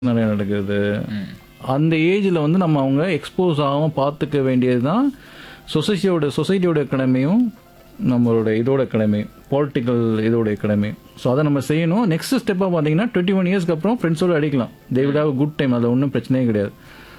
நிறைய நடக்குது ம். அந்த ஏஜில் வந்து நம்ம அவங்க எக்ஸ்போஸ் ஆகாமல் பார்த்துக்க வேண்டியது தான் சொசைட்டியோட சொசைட்டியோட கடமையும் நம்மளோட இதோட கடமையும் பொலிட்டிக்கல் இதோட கடமையும் ஸோ அதை நம்ம செய்யணும் நெக்ஸ்ட் ஸ்டெப்பாக பார்த்தீங்கன்னா டுவெண்ட்டி ஒன் இயர்ஸ்க்கு அப்புறம் ஃப்ரெண்ட்ஸோட அடிக்கலாம் தே விட் ஹாவ் குட் டைம் அதில் ஒன்றும் பிரச்சனையே கிடையாது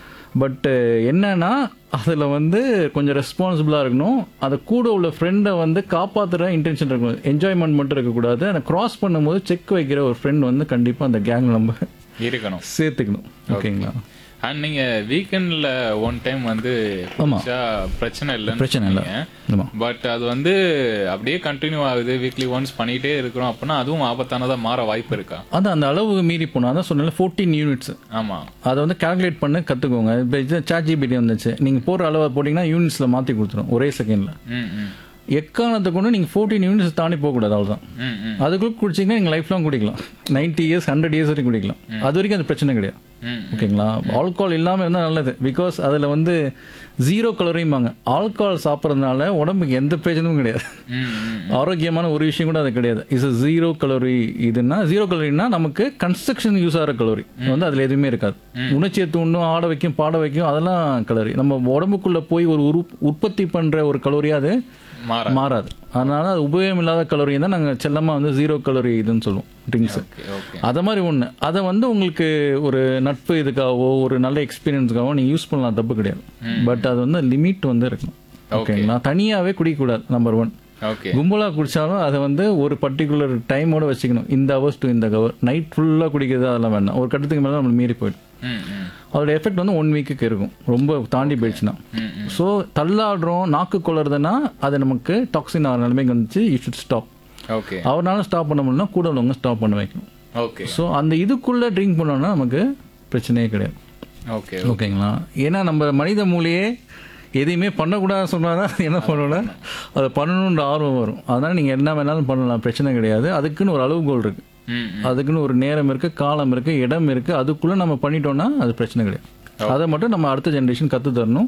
பட் என்னன்னா அதில் வந்து கொஞ்சம் ரெஸ்பான்சிபிளாக இருக்கணும் அதை கூட உள்ள ஃப்ரெண்டை வந்து காப்பாற்றுற இன்டென்ஷன் இருக்கணும் என்ஜாய்மெண்ட் மட்டும் இருக்கக்கூடாது அதை கிராஸ் பண்ணும்போது செக் வைக்கிற ஒரு ஃப்ரெண்ட் வந்து கண்டிப்பாக அந்த கேங் நம்ம இருக்கணும் சேர்த்துக்கணும் ஓகேங்களா அண்ட் நீங்க வீக்கெண்ட்ல ஒன் டைம் வந்து ஆமா. குடிச்சா பிரச்சனை இல்லைன்னு பிரச்சனை இல்லை ஆமாம் பட் அது வந்து அப்படியே கண்டினியூ ஆகுது வீக்லி ஒன்ஸ் பண்ணிட்டே இருக்கிறோம் அப்படின்னா அதுவும் ஆபத்தானதா மாற வாய்ப்பு இருக்கா அது அந்த அளவு மீறி போனால் அதான் சொன்னல ஃபோர்டீன் யூனிட்ஸ் ஆமா அதை வந்து கால்குலேட் பண்ண கற்றுக்கோங்க இப்போ இது சாட் ஜிபிடி வந்துச்சு நீங்கள் போகிற அளவை போட்டிங்கன்னா யூனிட்ஸில் மாற்றி கொடுத்துரும் ஒரே செகண்டில் ம் ம் எக்காரணத்தை கொண்டு நீங்கள் ஃபோர்டீன் யூனிட்ஸ் தாண்டி போகக்கூடாது அவ்வளோதான் ம் ம் அதுக்குள்ள குடிச்சிங்கன்னா நீங்கள் லைஃப் லாங் குடிக்கலாம் நைன்டி இயர்ஸ் ஹண்ட்ரட் இயர்ஸ் வரைக்கும் குடிக்கலாம் அது வரைக்கும் அது பிரச்சனை கிடையாது ம் ஓகேங்களா ஆல்கஹால் இல்லாமல் இருந்தால் நல்லது பிகாஸ் அதில் வந்து ஜீரோ கலோரியும்பாங்க ஆல்கஹால் சாப்பிட்றதுனால உடம்புக்கு எந்த பிரச்சனையும் கிடையாது ம் ம் ஆரோக்கியமான ஒரு விஷயம் கூட அது கிடையாது இஸ் ஜீரோ கலோரி இதுன்னா ஜீரோ கலோரினா நமக்கு கன்ஸ்ட்ரக்ஷன் யூஸ் ஆகிற கலோரி வந்து அதில் எதுவுமே இருக்காது உணர்ச்சியை தூண்டும் ஆட வைக்கும் பாட வைக்கும் அதெல்லாம் கலோரி நம்ம உடம்புக்குள்ள போய் ஒரு உரு உற்பத்தி பண்ற ஒரு கலோரியா அது மாற மாறாது அதனால அது உபயோகம் இல்லாத கலோரி தான் நாங்கள் செல்லமாக வந்து ஜீரோ கலோரி இதுன்னு சொல்லுவோம் ட்ரிங்க்ஸ் ஓகே ஓகே அதை மாதிரி ஒன்று அதை வந்து உங்களுக்கு ஒரு நட்பு இதுக்காகவோ ஒரு நல்ல எக்ஸ்பீரியன்ஸுக்காகவோ நீங்கள் யூஸ் பண்ணலாம் தப்பு கிடையாது பட் அது வந்து லிமிட் வந்து இருக்கணும் ஓகேங்களா தனியாகவே குடிக்கக்கூடாது நம்பர் ஒன் ஓகே கும்பலாக குடிச்சாலும் அதை வந்து ஒரு பர்டிகுலர் டைமோட வச்சுக்கணும் இந்த ஹவர்ஸ் டு இந்த ஹவர் நைட் ஃபுல்லாக குடிக்கிறது அதெல்லாம் வேண்டாம் ஒரு கட்டத்துக்கு மேலே நம்ம மீறி போயிடும் ம் ம் அதோட எஃபெக்ட் வந்து ஒன் வீக்குக்கு இருக்கும் ரொம்ப தாண்டி போயிடுச்சுன்னா ம் ஸோ தள்ளாடுறோம் நாக்கு கொள்றதுன்னா அது நமக்கு டாக்ஸின் ஆகிற நிலைமைக்கு வந்துச்சு யூ ஷுட் ஸ்டாப் ஓகே அவரால் ஸ்டாப் பண்ண முடியலனா கூட உள்ளவங்க ஸ்டாப் பண்ண வைக்கணும் ஓகே ஸோ அந்த இதுக்குள்ளே ட்ரிங்க் பண்ணோம்னா நமக்கு பிரச்சனையே கிடையாது ஓகே ஓகேங்களா ஏன்னா நம்ம மனித மூளையே எதையுமே பண்ணக்கூடாது சொன்னாதான் என்ன பண்ணணும்னா அதை பண்ணணுன்ற ஆர்வம் வரும் அதனால் நீங்கள் என்ன வேணாலும் பண்ணலாம் பிரச்சனை கிடையாது அதுக்குன்னு ஒரு அளவுகோல் இருக்குது ம் ம் அதுக்குன்னு ஒரு நேரம் இருக்குது காலம் இருக்குது இடம் இருக்குது அதுக்குள்ளே நம்ம பண்ணிட்டோம்னா அது பிரச்சனை கிடையாது அதை மட்டும் நம்ம அடுத்த ஜென்ரேஷன் கற்று தரணும்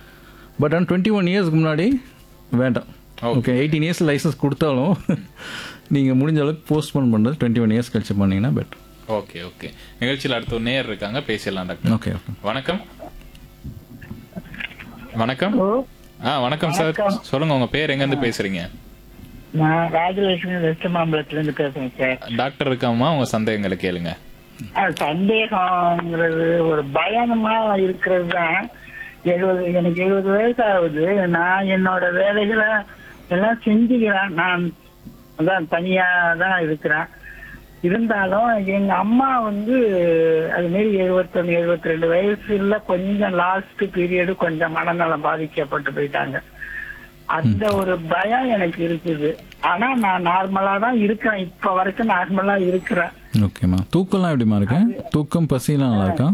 பட் ஆனால் டுவெண்ட்டி ஒன் இயர்ஸ்க்கு முன்னாடி வேண்டாம் ஓகே எயிட்டீன் இயர்ஸ் லைசன்ஸ் கொடுத்தாலும் நீங்கள் முடிஞ்ச அளவுக்கு போஸ்ட்போன் பண்ணுறது டுவெண்ட்டி ஒன் இயர்ஸ் கழிச்சு பண்ணீங்கன்னா பெட்டர் ஓகே ஓகே நிகழ்ச்சியில் அடுத்த ஒரு நேர் இருக்காங்க பேசிடலாம் டாக்டர் ஓகே ஓகே வணக்கம் வணக்கம் ஆ வணக்கம் சார் சொல்லுங்க உங்க பேர் எங்க இருந்து பேசுறீங்க நான் ராஜலட்சுமி வெஸ்ட் மாம்பலத்துல இருந்து பேசுறேன் சார் டாக்டர் இருக்காமா உங்க சந்தேகங்களை கேளுங்க அது சந்தேகம்ங்கிறது ஒரு பயணமா இருக்கிறது தான் எழுபது எனக்கு எழுபது வயசு ஆகுது நான் என்னோட வேலைகளை எல்லாம் செஞ்சுக்கிறேன் நான் அதான் தனியா தான் இருக்கிறேன் இருந்தாலும் எங்க அம்மா வந்து அது மாரி எழுபத்தொன்னு எழுபத்தி ரெண்டு வயசுல கொஞ்சம் லாஸ்ட் பீரியடு கொஞ்சம் மனநலம் பாதிக்கப்பட்டு போயிட்டாங்க அந்த ஒரு பயம் எனக்கு இருக்குது ஆனா நான் நார்மலா தான் இருக்கிறேன் இப்ப வரைக்கும் நார்மலா இருக்கிறேன் ஓகேம்மா தூக்கம்லாம் எப்படிமா இருக்கு தூக்கம் பசிலாம் நல்லா இருக்கா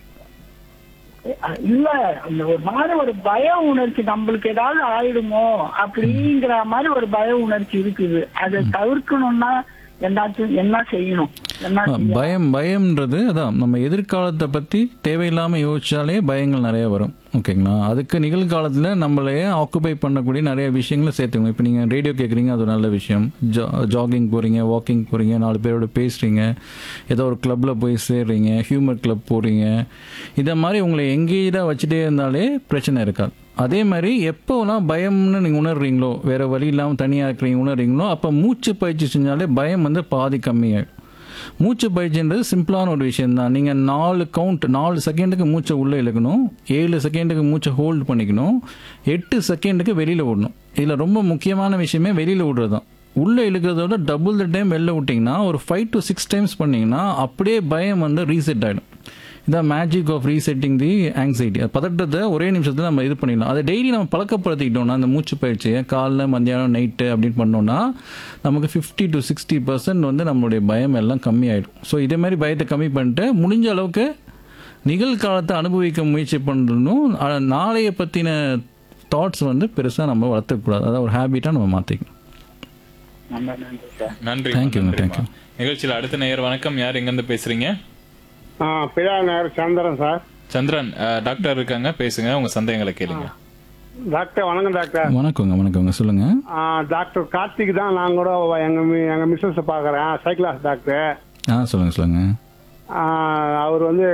அஹ் இல்ல அந்த ஒரு மாதிரி ஒரு பய உணர்ச்சி நம்மளுக்கு ஏதாவது ஆயிடுமோ அப்படிங்கிற மாதிரி ஒரு பய உணர்ச்சி இருக்குது அதை தவிர்க்கணும்னா என்னாச்சும் என்ன செய்யணும் என்ன ஆ, பயம் பயம்ன்றது அதான் நம்ம எதிர்காலத்தை பற்றி தேவையில்லாமல் யோசிச்சாலே பயங்கள் நிறைய வரும் ஓகேங்களா அதுக்கு நிகழ்காலத்தில் நம்மளையே ஆக்குபை பண்ணக்கூடிய நிறைய விஷயங்களை சேர்த்துக்கணும் இப்போ நீங்கள் ரேடியோ கேட்குறீங்க அது ஒரு நல்ல விஷயம் ஜா ஜாகிங் போகிறீங்க வாக்கிங் போகிறீங்க நாலு பேரோட பேசுகிறீங்க ஏதோ ஒரு கிளப்பில் போய் சேர்றீங்க ஹியூமர் கிளப் போகிறீங்க இதை மாதிரி உங்களை எங்கேஜாக வச்சுட்டே இருந்தாலே பிரச்சனை இருக்காது அதே மாதிரி எப்போலாம் பயம்னு நீங்கள் உணர்றீங்களோ வேறு வழி இல்லாமல் தனியாக இருக்கிறீங்க உணர்றீங்களோ அப்போ மூச்சு பயிற்சி செஞ்சாலே பயம் வந்து பாதி கம்மியாயிடும் மூச்சு பயிற்சின்றது சிம்பிளான ஒரு விஷயம் தான் நீங்கள் நாலு கவுண்ட் நாலு செகண்டுக்கு மூச்சை உள்ளே இழுக்கணும் ஏழு செகண்டுக்கு மூச்சை ஹோல்ட் பண்ணிக்கணும் எட்டு செகண்டுக்கு வெளியில் விடணும் இதில் ரொம்ப முக்கியமான விஷயமே வெளியில் விடுறது தான் உள்ளே இழுக்கிறத விட டபுள் த டைம் வெளில விட்டிங்கன்னா ஒரு ஃபைவ் டு சிக்ஸ் டைம்ஸ் பண்ணிங்கன்னா அப்படியே பயம் வந்து ரீசெட் ஆகிடும் இதான் magic of resetting the anxiety அது பதட்டத்தை ஒரே நிமிஷத்தில் நம்ம இது பண்ணிடலாம் அதை டெய்லி நம்ம பழக்கப்படுத்திக்கிட்டோம்னா அந்த மூச்சு பயிற்சியை காலைல மத்தியானம் நைட்டு அப்படின்னு பண்ணோம்னா நமக்கு ஃபிஃப்டி டு சிக்ஸ்டி பர்சன்ட் வந்து நம்மளுடைய பயம் எல்லாம் கம்மியாயிடும் ஸோ இதே மாதிரி பயத்தை கம்மி பண்ணிட்டு முடிஞ்ச அளவுக்கு நிகழ்காலத்தை அனுபவிக்க முயற்சி பண்ணணும் ஆனா, நாளைய பற்றின தாட்ஸ் வந்து பெருசாக நம்ம வளர்த்துக்கூடாது அதாவது ஒரு ஹேபிட்டாக நம்ம மாற்றிக்கணும் நம்ம நன்றி சார் நன்றி Thank you, நன்றிம்மா. thank you. நிகழ்ச்சியில் அடுத்த நேயர் வணக்கம் யார் எங்க இருந்து பேசுறீங்க ஆ பிழா நகர் சந்திரன் சார் சந்திரன் ஆ, டாக்டர் இருக்காங்க பேசுங்க உங்க சந்தேகங்களை கேளுங்க டாக்டர் வணக்கம் டாக்டர் வணக்கங்க வணக்கங்க சொல்லுங்கள் ஆ, டாக்டர் கார்த்திக் தான் நான் கூட எங்க மி- எங்க மிஸ்ஸஸ் பாக்குறேன் சைக்கிளாஸ் டாக்டர் ஆ சொல்லுங்கள் சொல்லுங்கள் ஆ, அவர் வந்து